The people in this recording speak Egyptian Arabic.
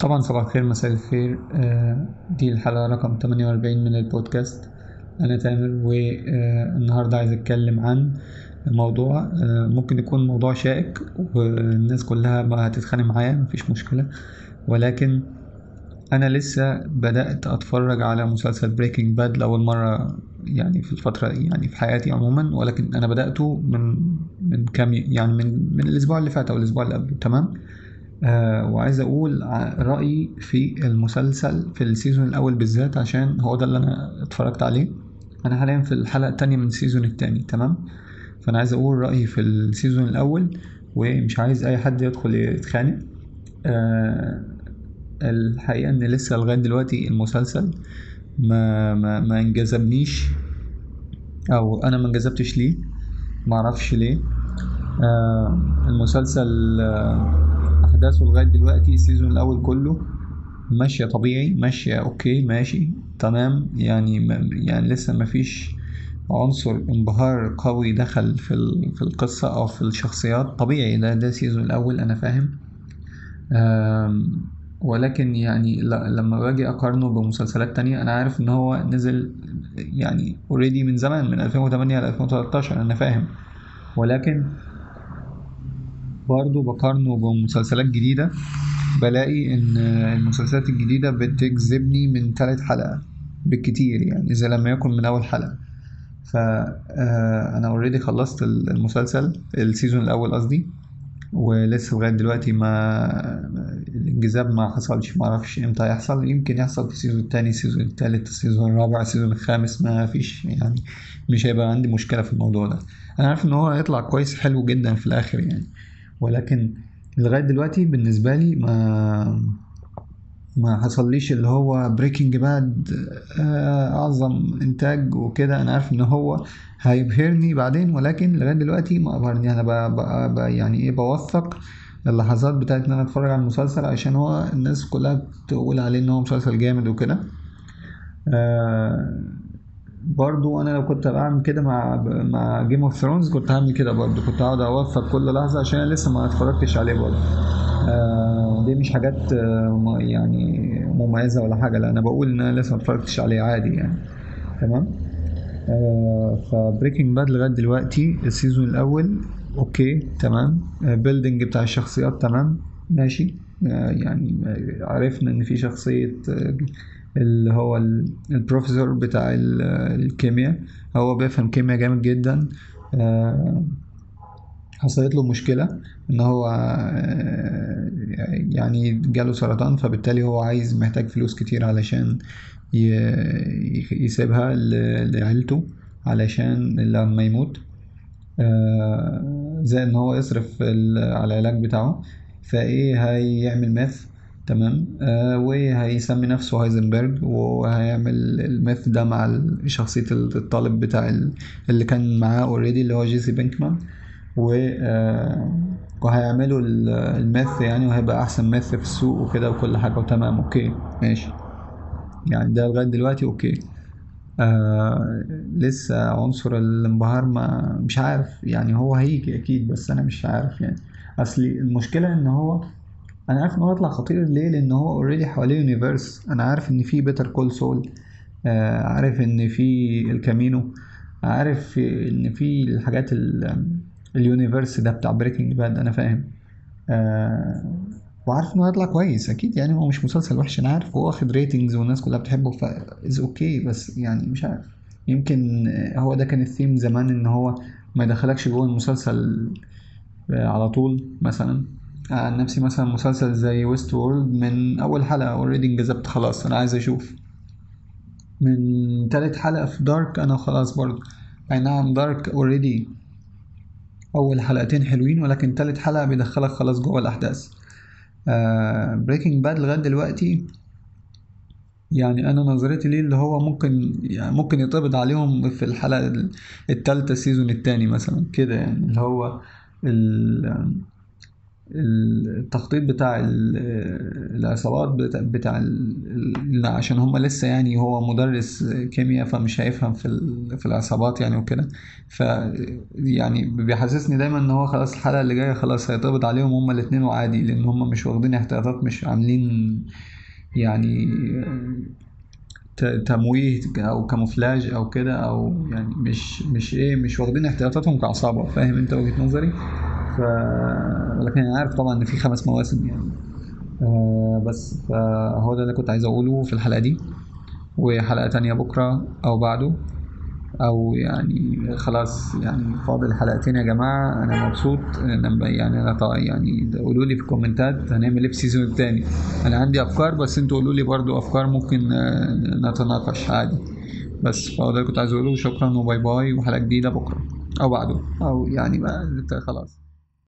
طبعا صباح الخير مساء الخير آه، دي الحلقة رقم 48 من البودكاست أنا تامر والنهاردة عايز أتكلم عن موضوع آه، ممكن يكون موضوع شائك والناس كلها ما هتتخانق معايا مفيش مشكلة ولكن أنا لسه بدأت أتفرج على مسلسل بريكنج باد لأول مرة يعني في الفترة يعني في حياتي عموما ولكن أنا بدأته من من كام يعني من من الأسبوع اللي فات أو الأسبوع اللي قبله تمام آه وعايز اقول رايي في المسلسل في السيزون الاول بالذات عشان هو ده اللي انا اتفرجت عليه انا حاليا في الحلقه التانية من السيزون التاني تمام فانا عايز اقول رايي في السيزون الاول ومش عايز اي حد يدخل يتخانق آه الحقيقه ان لسه لغايه دلوقتي المسلسل ما ما ما انجذبنيش او انا ما انجذبتش ليه معرفش ليه آه المسلسل آه احداثه لغايه دلوقتي السيزون الاول كله ماشيه طبيعي ماشيه اوكي ماشي تمام يعني يعني لسه مفيش عنصر انبهار قوي دخل في في القصة أو في الشخصيات طبيعي ده ده السيزون الأول أنا فاهم ولكن يعني لما باجي أقارنه بمسلسلات تانية أنا عارف إن هو نزل يعني اوريدي من زمان من 2008 ل 2013 أنا فاهم ولكن برضه بقارنه بمسلسلات جديدة بلاقي إن المسلسلات الجديدة بتجذبني من تالت حلقة بالكتير يعني إذا لم يكن من أول حلقة فأنا اوريدي خلصت المسلسل السيزون الأول قصدي ولسه لغاية دلوقتي ما الانجذاب ما حصلش معرفش امتى هيحصل يمكن يحصل في السيزون التاني السيزون التالت السيزون الرابع السيزون الخامس ما فيش يعني مش هيبقى عندي مشكلة في الموضوع ده أنا عارف إن هو هيطلع كويس حلو جدا في الآخر يعني ولكن لغايه دلوقتي بالنسبه لي ما ما حصليش اللي هو بريكنج باد اعظم انتاج وكده انا عارف ان هو هيبهرني بعدين ولكن لغايه دلوقتي ما ابهرني انا بقى بقى يعني ايه بوثق اللحظات بتاعت ان انا اتفرج على المسلسل عشان هو الناس كلها بتقول عليه ان هو مسلسل جامد وكده آه برضو انا لو كنت بعمل كده مع مع جيم اوف ثرونز كنت هعمل كده برضو كنت هقعد اوثق كل لحظه عشان انا لسه ما اتفرجتش عليه برضو آه دي مش حاجات آه يعني مميزه ولا حاجه لا انا بقول ان انا لسه ما اتفرجتش عليه عادي يعني تمام آه فبريكنج باد لغايه دلوقتي السيزون الاول اوكي تمام آه بيلدينج بتاع الشخصيات تمام ماشي آه يعني عرفنا ان في شخصيه آه اللي هو البروفيسور بتاع الكيمياء هو بيفهم كيمياء جامد جدا حصلت له مشكلة ان هو يعني جاله سرطان فبالتالي هو عايز محتاج فلوس كتير علشان يسيبها لعيلته علشان لما يموت زي ان هو يصرف على العلاج بتاعه فايه هيعمل ماث تمام آه وهيسمي نفسه هايزنبرج وهيعمل الميث ده مع شخصية الطالب بتاع اللي كان معاه اوريدي اللي هو جيسي بينكمان و آه وهيعملوا الميث يعني وهيبقى احسن ميث في السوق وكده وكل حاجة وتمام اوكي ماشي يعني ده لغاية دلوقتي اوكي آه لسه عنصر الانبهار ما مش عارف يعني هو هيجي اكيد بس انا مش عارف يعني اصلي المشكلة ان هو انا عارف ان هو يطلع خطير ليه لان هو اوريدي حواليه يونيفرس انا عارف ان في بيتر كول سول عارف ان في الكامينو عارف ان في الحاجات اليونيفرس ده بتاع بريكنج باد انا فاهم آه وعارف انه هيطلع كويس اكيد يعني هو مش مسلسل وحش انا عارف هو واخد ريتنجز والناس كلها بتحبه ف از اوكي بس يعني مش عارف يمكن هو ده كان الثيم زمان ان هو ما يدخلكش جوه المسلسل على طول مثلا عن نفسي مثلا مسلسل زي ويست وورلد من اول حلقه اوريدي انجذبت خلاص انا عايز اشوف من تالت حلقه في دارك انا خلاص برضو اي نعم دارك اوريدي اول حلقتين حلوين ولكن تالت حلقه بيدخلك خلاص جوه الاحداث بريكنج باد لغايه دلوقتي يعني انا نظرتي ليه اللي هو ممكن يعني ممكن يتقبض عليهم في الحلقه التالتة السيزون التاني مثلا كده يعني اللي هو التخطيط بتاع ال- العصابات بتاع, بتاع ال- ال- عشان هم لسه يعني هو مدرس كيمياء فمش هيفهم في ال- في العصابات يعني وكده ف يعني بيحسسني دايما ان هو خلاص الحلقة اللي جاية خلاص هيتقبض عليهم هما الاتنين وعادي لان هم مش واخدين احتياطات مش عاملين يعني ت- تمويه او كاموفلاج او كده او يعني مش مش ايه مش واخدين احتياطاتهم كعصابة فاهم انت وجهة نظري ف لكن انا عارف طبعا ان في خمس مواسم يعني آه بس فهو ده اللي كنت عايز اقوله في الحلقة دي وحلقة تانية بكرة او بعده او يعني خلاص يعني فاضل حلقتين يا جماعة انا مبسوط انا يعني انا طبعا يعني قولوا لي في الكومنتات هنعمل ايه في السيزون التاني انا عندي افكار بس انتوا قولوا لي برضو افكار ممكن آه، نتناقش عادي بس فهو ده اللي كنت عايز اقوله شكرا وباي باي وحلقة جديدة بكرة او بعده او يعني بقى خلاص